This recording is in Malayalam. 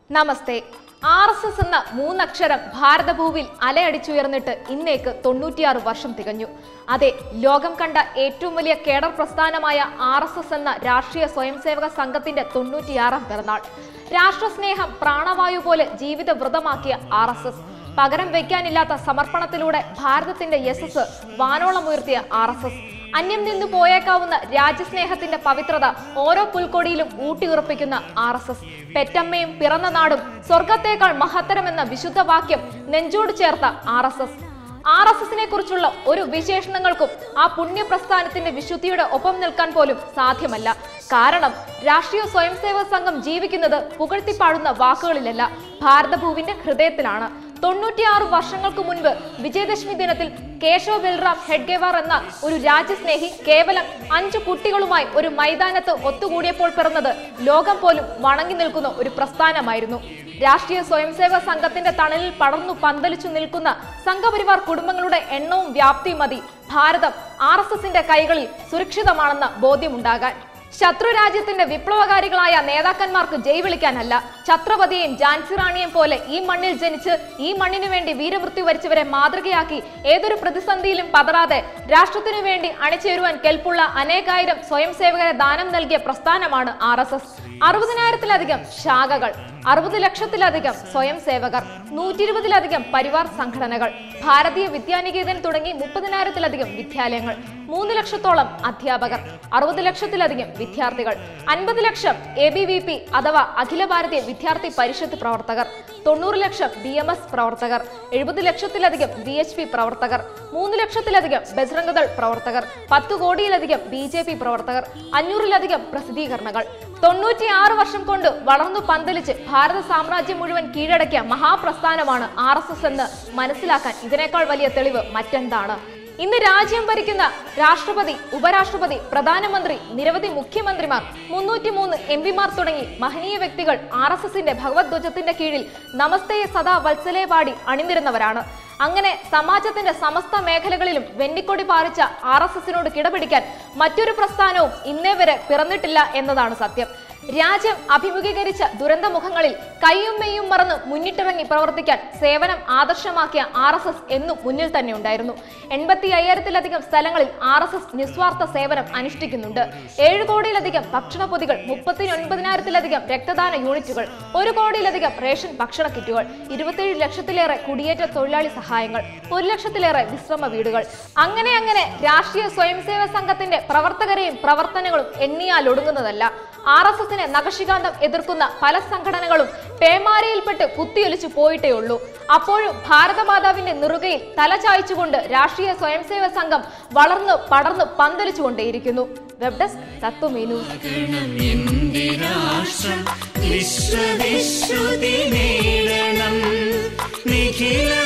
നമസ്തേ ആർ എസ് എസ് എന്ന മൂന്നക്ഷരം ഭാരതഭൂവിൽ അലയടിച്ചുയർന്നിട്ട് ഇന്നേക്ക് തൊണ്ണൂറ്റിയാറ് വർഷം തികഞ്ഞു അതെ ലോകം കണ്ട ഏറ്റവും വലിയ കേഡർ പ്രസ്ഥാനമായ ആർ എസ് എസ് എന്ന രാഷ്ട്രീയ സ്വയംസേവക സംഘത്തിന്റെ തൊണ്ണൂറ്റിയാറാം പിറന്നാൾ രാഷ്ട്രസ്നേഹം പ്രാണവായു പോലെ ജീവിത വ്രതമാക്കിയ ആർ എസ് എസ് പകരം വയ്ക്കാനില്ലാത്ത സമർപ്പണത്തിലൂടെ ഭാരതത്തിന്റെ യശസ് വാനോളമുയർത്തിയ ആർ എസ് എസ് അന്യം നിന്നു പോയേക്കാവുന്ന രാജ്യസ്നേഹത്തിന്റെ പവിത്രത ഓരോ പുൽക്കൊടിയിലും ഊട്ടിയുറപ്പിക്കുന്ന ആർ എസ് എസ് പെറ്റമ്മയും പിറന്ന നാടും സ്വർഗത്തേക്കാൾ മഹത്തരമെന്ന വിശുദ്ധ വാക്യം നെഞ്ചോട് ചേർത്ത R S S R S എസിനെ കുറിച്ചുള്ള ഒരു വിശേഷണങ്ങൾക്കും ആ പുണ്യപ്രസ്ഥാനത്തിന്റെ വിശുദ്ധിയുടെ ഒപ്പം നിൽക്കാൻ പോലും സാധ്യമല്ല കാരണം രാഷ്ട്രീയ സ്വയംസേവക സംഘം ജീവിക്കുന്നത് പുകഴ്ത്തിപ്പാടുന്ന വാക്കുകളിലല്ല ഭാരതഭൂവിന്റെ ഹൃദയത്തിലാണ് തൊണ്ണൂറ്റിയാറ് വർഷങ്ങൾക്ക് മുൻപ് വിജയദശമി ദിനത്തിൽ കേശവ ബൽറാം ഹെഡ്ഗേവാർ എന്ന ഒരു രാജ്യസ്നേഹി കേവലം അഞ്ചു കുട്ടികളുമായി ഒരു മൈതാനത്ത് ഒത്തുകൂടിയപ്പോൾ പിറന്നത് ലോകം പോലും വണങ്ങി നിൽക്കുന്ന ഒരു പ്രസ്ഥാനമായിരുന്നു രാഷ്ട്രീയ സ്വയംസേവക സംഘത്തിന്റെ തണലിൽ പടർന്നു പന്തലിച്ചു നിൽക്കുന്ന സംഘപരിവാർ കുടുംബങ്ങളുടെ എണ്ണവും വ്യാപ്തിയും മതി ഭാരതം ആർ എസ് എസിന്റെ കൈകളിൽ സുരക്ഷിതമാണെന്ന ബോധ്യമുണ്ടാകാൻ ശത്രു രാജ്യത്തിന്റെ വിപ്ലവകാരികളായ നേതാക്കന്മാർക്ക് ജയ് വിളിക്കാനല്ല ഛത്രപതിയെയും ജാൻസി റാണിയെയും പോലെ ഈ മണ്ണിൽ ജനിച്ച് ഈ മണ്ണിനു വേണ്ടി വീരമൃത്യു വരിച്ചവരെ മാതൃകയാക്കി ഏതൊരു പ്രതിസന്ധിയിലും പതറാതെ രാഷ്ട്രത്തിനു വേണ്ടി അണിചേരുവാൻ കെൽപ്പുള്ള അനേകായിരം സ്വയംസേവകരെ ദാനം നൽകിയ പ്രസ്ഥാനമാണ് ആർ എസ് എസ് അറുപതിനായിരത്തിലധികം ശാഖകൾ അറുപത് ലക്ഷത്തിലധികം സ്വയം സേവകർ നൂറ്റി ഇരുപതിലധികം പരിവാർ സംഘടനകൾ ഭാരതീയ വിദ്യാനികേതൻ തുടങ്ങി മുപ്പതിനായിരത്തിലധികം വിദ്യാലയങ്ങൾ മൂന്ന് ലക്ഷത്തോളം അധ്യാപകർ അറുപത് ലക്ഷത്തിലധികം വിദ്യാർത്ഥികൾ അൻപത് ലക്ഷം എ ബി വി പി അഥവാ അഖില ഭാരതീയ വിദ്യാർത്ഥി പരിഷത്ത് പ്രവർത്തകർ തൊണ്ണൂറ് ലക്ഷം ബി എം എസ് പ്രവർത്തകർ എഴുപത് ലക്ഷത്തിലധികം ബി എച്ച് പി പ്രവർത്തകർ മൂന്ന് ലക്ഷത്തിലധികം ബജ്രംഗദൾ പ്രവർത്തകർ പത്ത് കോടിയിലധികം ബി ജെ പി പ്രവർത്തകർ അഞ്ഞൂറിലധികം പ്രസിദ്ധീകരണങ്ങൾ തൊണ്ണൂറ്റിയാറ് വർഷം കൊണ്ട് വളർന്നു പന്തലിച്ച് ഭാരത സാമ്രാജ്യം മുഴുവൻ കീഴടക്കിയ മഹാപ്രസ്ഥാനമാണ് ആർ എസ് എസ് എന്ന് മനസ്സിലാക്കാൻ ഇതിനേക്കാൾ വലിയ തെളിവ് മറ്റെന്താണ് ഇന്ന് രാജ്യം ഭരിക്കുന്ന രാഷ്ട്രപതി ഉപരാഷ്ട്രപതി പ്രധാനമന്ത്രി നിരവധി മുഖ്യമന്ത്രിമാർ മുന്നൂറ്റി മൂന്ന് എം പിമാർ തുടങ്ങി മഹനീയ വ്യക്തികൾ ആർ എസ് എസിന്റെ ഭഗവത് ധ്വജത്തിന്റെ കീഴിൽ നമസ്തേ സദാ വത്സലേ പാടി അണിനിരുന്നവരാണ് അങ്ങനെ സമാജത്തിന്റെ സമസ്ത മേഖലകളിലും വെന്നിക്കൊടി പാറിച്ച ആർ എസ് എസിനോട് കിടപിടിക്കാൻ മറ്റൊരു പ്രസ്ഥാനവും ഇന്നേ വരെ പിറന്നിട്ടില്ല എന്നതാണ് സത്യം രാജ്യം അഭിമുഖീകരിച്ച ദുരന്തമുഖങ്ങളിൽ കയ്യും മെയ്യും മറന്ന് മുന്നിട്ടിറങ്ങി പ്രവർത്തിക്കാൻ സേവനം ആദർശമാക്കിയ ആർ എസ് എസ് എന്നും മുന്നിൽ തന്നെ ഉണ്ടായിരുന്നു എൺപത്തി അയ്യായിരത്തിലധികം സ്ഥലങ്ങളിൽ ആർ എസ് എസ് നിസ്വാർത്ഥ സേവനം അനുഷ്ഠിക്കുന്നുണ്ട് ഏഴ് കോടിയിലധികം ഭക്ഷണ പൊതികൾ മുപ്പത്തി ഒൻപതിനായിരത്തിലധികം രക്തദാന യൂണിറ്റുകൾ ഒരു കോടിയിലധികം റേഷൻ ഭക്ഷണ കിറ്റുകൾ ഇരുപത്തിയേഴ് ലക്ഷത്തിലേറെ കുടിയേറ്റ തൊഴിലാളി സഹായങ്ങൾ ഒരു ലക്ഷത്തിലേറെ വിശ്രമ വീടുകൾ അങ്ങനെ അങ്ങനെ രാഷ്ട്രീയ സ്വയംസേവക സംഘത്തിന്റെ പ്രവർത്തകരെയും പ്രവർത്തനങ്ങളും എണ്ണിയാൽ ഒടുങ്ങുന്നതല്ല ആർ എസ് എസിനെ നഖശികാന്തം എതിർക്കുന്ന പല സംഘടനകളും പേമാരയിൽപ്പെട്ട് കുത്തിയൊലിച്ചു പോയിട്ടേ ഉള്ളൂ അപ്പോഴും ഭാരതമാതാവിന്റെ നിറുകയിൽ തല ചായ്ച്ചുകൊണ്ട് രാഷ്ട്രീയ സ്വയംസേവക സംഘം വളർന്നു പടർന്നു പന്തലിച്ചുകൊണ്ടേയിരിക്കുന്നു വെബ് ഡെസ്ക് തത്വമേ ന്യൂസ് ആകണം എന്റെ രാഷ്ട്രം വിശ്വവിശ്രുതി നേടണം നിഖില